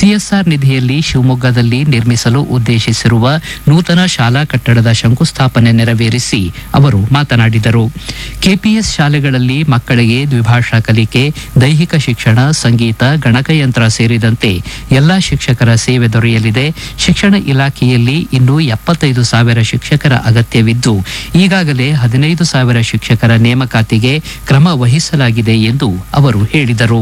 CSR ನಿಧಿಯಲ್ಲಿ ಶಿವಮೊಗ್ಗದಲ್ಲಿ ನಿರ್ಮಿಸಲು ಉದ್ದೇಶಿಸಿರುವ ನೂತನ ಶಾಲಾ ಕಟ್ಟಡದ ಶಂಕುಸ್ಥಾಪನೆ ನೆರವೇರಿಸಿ ಅವರು ಮಾತನಾಡಿದರು ಕೆಪಿಎಸ್ ಶಾಲೆಗಳಲ್ಲಿ ಮಕ್ಕಳಿಗೆ ದ್ವಿಭಾಷಾ ಕಲಿಕೆ ದೈಹಿಕ ಶಿಕ್ಷಣ ಸಂಗೀತ ಗಣಕಯಂತ್ರ ಸೇರಿದಂತೆ ಎಲ್ಲಾ ಶಿಕ್ಷಕರ ಸೇವೆ ದೊರೆಯಲಿದೆ ಶಿಕ್ಷಣ ಇಲಾಖೆಯಲ್ಲಿ ಇನ್ನೂ ಎಪ್ಪತ್ತೈದು ಸಾವಿರ ಶಿಕ್ಷಕರ ಅಗತ್ಯವಿದ್ದು ಈಗಾಗಲೇ ಹದಿನೈದು ಸಾವಿರ ಶಿಕ್ಷಕರ ನೇಮಕಾತಿಗೆ ಕ್ರಮ ವಹಿಸಲಾಗಿದೆ ಎಂದು ಅವರು ಹೇಳಿದರು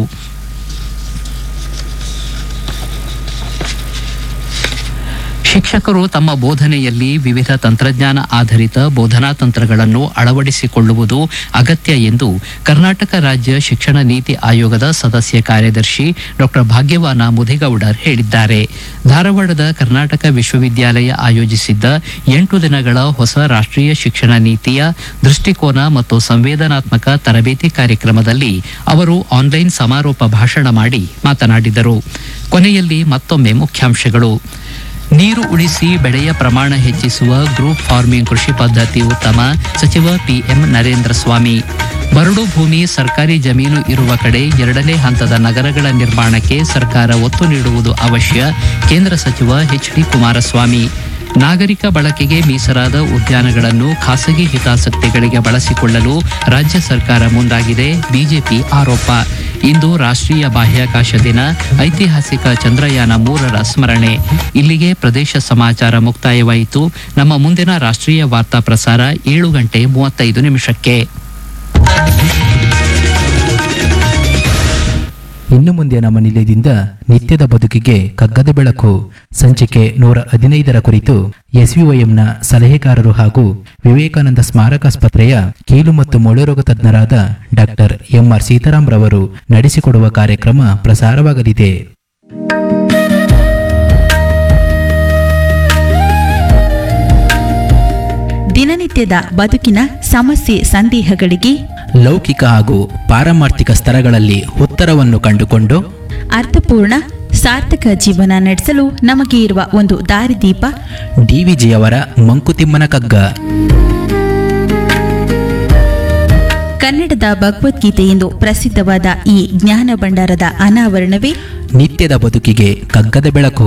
ಶಿಕ್ಷಕರು ತಮ್ಮ ಬೋಧನೆಯಲ್ಲಿ ವಿವಿಧ ತಂತ್ರಜ್ಞಾನ ಆಧಾರಿತ ಬೋಧನಾ ತಂತ್ರಗಳನ್ನು ಅಳವಡಿಸಿಕೊಳ್ಳುವುದು ಅಗತ್ಯ ಎಂದು ಕರ್ನಾಟಕ ರಾಜ್ಯ ಶಿಕ್ಷಣ ನೀತಿ ಆಯೋಗದ ಸದಸ್ಯ ಕಾರ್ಯದರ್ಶಿ ಡಾಕ್ಟರ್ ಭಾಗ್ಯವಾನ ಮುದಿಗೌಡರ್ ಹೇಳಿದ್ದಾರೆ ಧಾರವಾಡದ ಕರ್ನಾಟಕ ವಿಶ್ವವಿದ್ಯಾಲಯ ಆಯೋಜಿಸಿದ್ದ ಎಂಟು ದಿನಗಳ ಹೊಸ ರಾಷ್ಟ್ರೀಯ ಶಿಕ್ಷಣ ನೀತಿಯ ದೃಷ್ಟಿಕೋನ ಮತ್ತು ಸಂವೇದನಾತ್ಮಕ ತರಬೇತಿ ಕಾರ್ಯಕ್ರಮದಲ್ಲಿ ಅವರು ಆನ್ಲೈನ್ ಸಮಾರೋಪ ಭಾಷಣ ಮಾಡಿ ಮಾತನಾಡಿದರು ಕೊನೆಯಲ್ಲಿ ಮತ್ತೊಮ್ಮೆ ಮುಖ್ಯಾಂಶಗಳು ನೀರು ಉಳಿಸಿ ಬೆಳೆಯ ಪ್ರಮಾಣ ಹೆಚ್ಚಿಸುವ ಗ್ರೂಪ್ ಫಾರ್ಮಿಂಗ್ ಕೃಷಿ ಪದ್ಧತಿ ಉತ್ತಮ ಸಚಿವ ಪಿಎಂ ನರೇಂದ್ರ ಸ್ವಾಮಿ ಬರಡು ಭೂಮಿ ಸರ್ಕಾರಿ ಜಮೀನು ಇರುವ ಕಡೆ ಎರಡನೇ ಹಂತದ ನಗರಗಳ ನಿರ್ಮಾಣಕ್ಕೆ ಸರ್ಕಾರ ಒತ್ತು ನೀಡುವುದು ಅವಶ್ಯ ಕೇಂದ್ರ ಸಚಿವ ಎಚ್ ಡಿ ಕುಮಾರಸ್ವಾಮಿ ನಾಗರಿಕ ಬಳಕೆಗೆ ಮೀಸಲಾದ ಉದ್ಯಾನಗಳನ್ನು ಖಾಸಗಿ ಹಿತಾಸಕ್ತಿಗಳಿಗೆ ಬಳಸಿಕೊಳ್ಳಲು ರಾಜ್ಯ ಸರ್ಕಾರ ಮುಂದಾಗಿದೆ ಬಿಜೆಪಿ ಆರೋಪ ಇಂದು ರಾಷ್ಟ್ರೀಯ ಬಾಹ್ಯಾಕಾಶ ದಿನ ಐತಿಹಾಸಿಕ ಚಂದ್ರಯಾನ ಮೂರರ ಸ್ಮರಣೆ ಇಲ್ಲಿಗೆ ಪ್ರದೇಶ ಸಮಾಚಾರ ಮುಕ್ತಾಯವಾಯಿತು ನಮ್ಮ ಮುಂದಿನ ರಾಷ್ಟ್ರೀಯ ವಾರ್ತಾ ಪ್ರಸಾರ ಏಳು ಗಂಟೆ ಮೂವತ್ತೈದು ನಿಮಿಷಕ್ಕೆ ಇನ್ನು ಮುಂದೆ ನಮ್ಮ ನಿಲಯದಿಂದ ನಿತ್ಯದ ಬದುಕಿಗೆ ಕಗ್ಗದ ಬೆಳಕು ಸಂಚಿಕೆ ನೂರ ಹದಿನೈದರ ಕುರಿತು ಎಸ್ವಿವೈಎಂನ ಸಲಹೆಗಾರರು ಹಾಗೂ ವಿವೇಕಾನಂದ ಸ್ಮಾರಕಾಸ್ಪತ್ರೆಯ ಕೀಲು ಮತ್ತು ಮೊಳೆರೋಗ ತಜ್ಞರಾದ ಡಾಕ್ಟರ್ ಎಂಆರ್ ಸೀತಾರಾಮ್ ರವರು ನಡೆಸಿಕೊಡುವ ಕಾರ್ಯಕ್ರಮ ಪ್ರಸಾರವಾಗಲಿದೆ ದಿನನಿತ್ಯದ ಬದುಕಿನ ಸಮಸ್ಯೆ ಸಂದೇಹಗಳಿಗೆ ಲೌಕಿಕ ಹಾಗೂ ಪಾರಮಾರ್ಥಿಕ ಸ್ತರಗಳಲ್ಲಿ ಉತ್ತರವನ್ನು ಕಂಡುಕೊಂಡು ಅರ್ಥಪೂರ್ಣ ಸಾರ್ಥಕ ಜೀವನ ನಡೆಸಲು ನಮಗೆ ಇರುವ ಒಂದು ದಾರಿದೀಪ ಡಿವಿಜಿಯವರ ಮಂಕುತಿಮ್ಮನ ಕಗ್ಗ ಕನ್ನಡದ ಭಗವದ್ಗೀತೆ ಎಂದು ಪ್ರಸಿದ್ಧವಾದ ಈ ಜ್ಞಾನ ಭಂಡಾರದ ಅನಾವರಣವೇ ನಿತ್ಯದ ಬದುಕಿಗೆ ಕಗ್ಗದ ಬೆಳಕು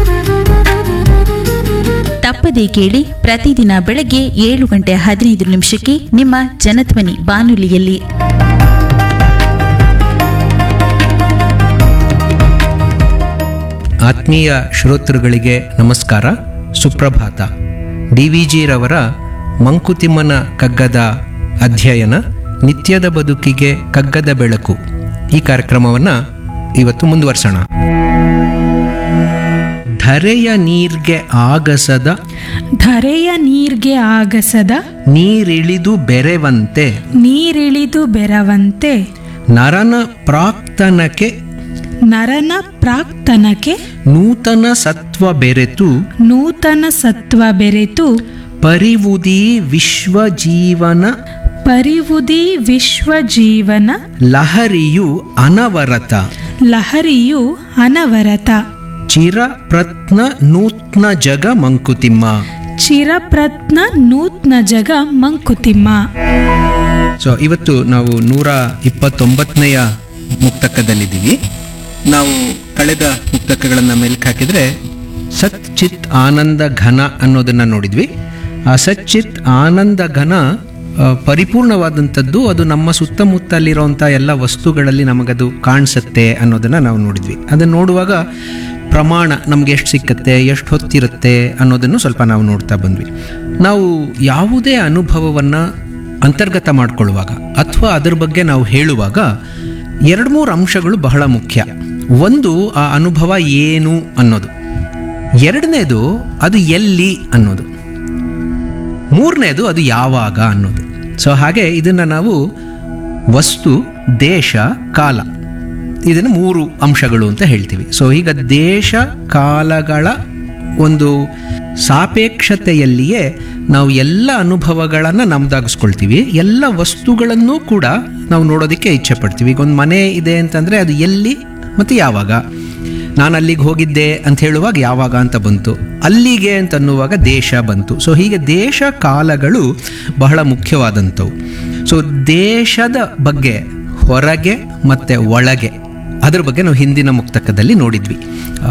ತಪ್ಪದೇ ಕೇಳಿ ಪ್ರತಿದಿನ ಬೆಳಗ್ಗೆ ಏಳು ಗಂಟೆ ಹದಿನೈದು ನಿಮಿಷಕ್ಕೆ ನಿಮ್ಮ ಜನಧ್ವನಿ ಬಾನುಲಿಯಲ್ಲಿ ಆತ್ಮೀಯ ಶ್ರೋತೃಗಳಿಗೆ ನಮಸ್ಕಾರ ಸುಪ್ರಭಾತ ಡಿ ವಿ ಜಿರವರ ಮಂಕುತಿಮ್ಮನ ಕಗ್ಗದ ಅಧ್ಯಯನ ನಿತ್ಯದ ಬದುಕಿಗೆ ಕಗ್ಗದ ಬೆಳಕು ಈ ಕಾರ್ಯಕ್ರಮವನ್ನು ಇವತ್ತು ಮುಂದುವರ್ಸೋಣ ಧರೆಯ ನೀರ್ಗೆ ಆಗಸದ ಧರೆಯ ನೀರ್ಗೆ ಆಗಸದ ನೀರಿಳಿದು ಬೆರೆವಂತೆ ನೀರಿಳಿದು ಬೆರವಂತೆ ನರನ ಪ್ರಾಕ್ತನಕ್ಕೆ ನರನ ಪ್ರಾಕ್ತನಕ್ಕೆ ನೂತನ ಸತ್ವ ಬೆರೆತು ನೂತನ ಸತ್ವ ಬೆರೆತು ಪರಿವುದಿ ವಿಶ್ವ ಜೀವನ ಪರಿವುದಿ ವಿಶ್ವ ಜೀವನ ಲಹರಿಯು ಅನವರತ ಲಹರಿಯು ಅನವರತ ಚಿರಪ್ರತ್ನ ನೂತ್ನ ಜಗ ಮಂಕುತಿಮ್ಮ ಚಿರಪ್ರತ್ನ ನೂತ್ನ ಜಗ ಮಂಕುತಿಮ್ಮ ಸೊ ಇವತ್ತು ನಾವು ನೂರ ಇಪ್ಪತ್ತೊಂಬತ್ತನೆಯ ಮುಕ್ತಕದಲ್ಲಿದ್ದೀವಿ ನಾವು ಕಳೆದ ಮುಕ್ತಕಗಳನ್ನು ಮೆಲ್ಕ್ ಹಾಕಿದ್ರೆ ಸತ್ ಚಿತ್ ಆನಂದ ಘನ ಅನ್ನೋದನ್ನ ನೋಡಿದ್ವಿ ಆ ಸತ್ ಚಿತ್ ಆನಂದ ಘನ ಆ, ಪರಿಪೂರ್ಣವಾದಂಥದ್ದು ಅದು ನಮ್ಮ ಸುತ್ತಮುತ್ತಲಿರುವಂಥ ಎಲ್ಲ ವಸ್ತುಗಳಲ್ಲಿ ನಮಗದು ಕಾಣಿಸುತ್ತೆ ಅನ್ನೋದನ್ನ ನಾವು ನೋಡಿದ್ವಿ ಅದನ್ನು ನೋಡುವಾಗ ಪ್ರಮಾಣ ನಮ್ಗೆ ಎಷ್ಟು ಸಿಕ್ಕತ್ತೆ ಎಷ್ಟು ಹೊತ್ತಿರುತ್ತೆ ಅನ್ನೋದನ್ನು ಸ್ವಲ್ಪ ನಾವು ನೋಡ್ತಾ ಬಂದ್ವಿ ನಾವು ಯಾವುದೇ ಅನುಭವವನ್ನು ಅಂತರ್ಗತ ಮಾಡ್ಕೊಳ್ಳುವಾಗ ಅಥವಾ ಅದ್ರ ಬಗ್ಗೆ ನಾವು ಹೇಳುವಾಗ ಎರಡು ಮೂರು ಅಂಶಗಳು ಬಹಳ ಮುಖ್ಯ ಒಂದು ಆ ಅನುಭವ ಏನು ಅನ್ನೋದು ಎರಡನೇದು ಅದು ಎಲ್ಲಿ ಅನ್ನೋದು ಮೂರನೇದು ಅದು ಯಾವಾಗ ಅನ್ನೋದು ಸೊ ಹಾಗೆ ಇದನ್ನು ನಾವು ವಸ್ತು ದೇಶ ಕಾಲ ಇದನ್ನು ಮೂರು ಅಂಶಗಳು ಅಂತ ಹೇಳ್ತೀವಿ ಸೊ ಈಗ ದೇಶ ಕಾಲಗಳ ಒಂದು ಸಾಪೇಕ್ಷತೆಯಲ್ಲಿಯೇ ನಾವು ಎಲ್ಲ ಅನುಭವಗಳನ್ನು ನಮ್ದಾಗಿಸ್ಕೊಳ್ತೀವಿ ಎಲ್ಲ ವಸ್ತುಗಳನ್ನೂ ಕೂಡ ನಾವು ನೋಡೋದಕ್ಕೆ ಇಚ್ಛೆ ಪಡ್ತೀವಿ ಈಗ ಒಂದು ಮನೆ ಇದೆ ಅಂತಂದರೆ ಅದು ಎಲ್ಲಿ ಮತ್ತು ಯಾವಾಗ ನಾನು ಅಲ್ಲಿಗೆ ಹೋಗಿದ್ದೆ ಅಂತ ಹೇಳುವಾಗ ಯಾವಾಗ ಅಂತ ಬಂತು ಅಲ್ಲಿಗೆ ಅಂತ ಅನ್ನುವಾಗ ದೇಶ ಬಂತು ಸೊ ಹೀಗೆ ದೇಶ ಕಾಲಗಳು ಬಹಳ ಮುಖ್ಯವಾದಂಥವು ಸೊ ದೇಶದ ಬಗ್ಗೆ ಹೊರಗೆ ಮತ್ತು ಒಳಗೆ ಅದ್ರ ಬಗ್ಗೆ ನಾವು ಹಿಂದಿನ ಮುಕ್ತಕದಲ್ಲಿ ನೋಡಿದ್ವಿ